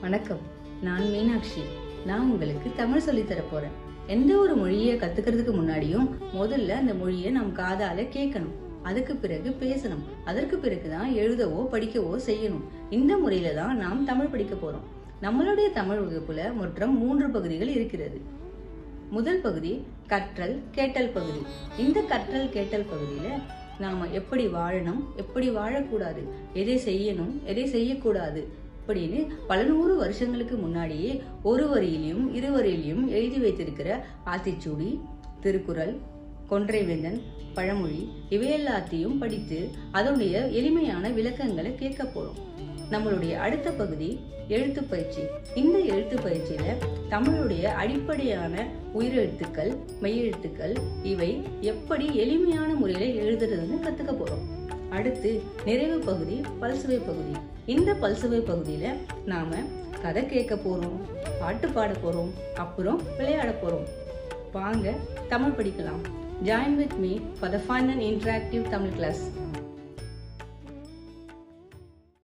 வணக்கம் நான் மீனாட்சி நான் உங்களுக்கு தமிழ் சொல்லித் தரப் போறேன் எந்த ஒரு மொழியை கத்துக்கிறதுக்கு முன்னாடியும் முதல்ல அந்த மொழியை நம் காதால கேட்கணும் அதுக்கு பிறகு பேசணும் அதற்கு பிறகுதான் எழுதவோ படிக்கவோ செய்யணும் இந்த முறையில தான் நாம் தமிழ் படிக்க போறோம் நம்மளுடைய தமிழ் வகுப்புல மொத்தம் மூன்று பகுதிகள் இருக்கிறது முதல் பகுதி கற்றல் கேட்டல் பகுதி இந்த கற்றல் கேட்டல் பகுதியில நாம எப்படி வாழணும் எப்படி வாழக்கூடாது எதை செய்யணும் எதை செய்யக்கூடாது அப்படின்னு பல நூறு வருஷங்களுக்கு முன்னாடியே ஒரு வரியிலையும் இரு வரியிலையும் எழுதி வைத்திருக்கிற ஆத்திச்சூடி திருக்குறள் கொன்றைவேந்தன் பழமொழி இவையெல்லாத்தையும் படித்து அதனுடைய எளிமையான விளக்கங்களை கேட்க போறோம் நம்மளுடைய அடுத்த பகுதி எழுத்து பயிற்சி இந்த எழுத்து பயிற்சியில தமிழுடைய அடிப்படையான உயிரெழுத்துக்கள் மெய்யெழுத்துக்கள் இவை எப்படி எளிமையான முறையில எழுதுறதுன்னு கத்துக்க போறோம் அடுத்து நிறைவு பகுதி பல்சுவை பகுதி இந்த பல்சுவை பகுதியில நாம கதை கேட்க போறோம் பாட்டு பாட போறோம் அப்புறம் விளையாட போறோம் வாங்க தமிழ் படிக்கலாம் join with me for the fun and interactive Tamil class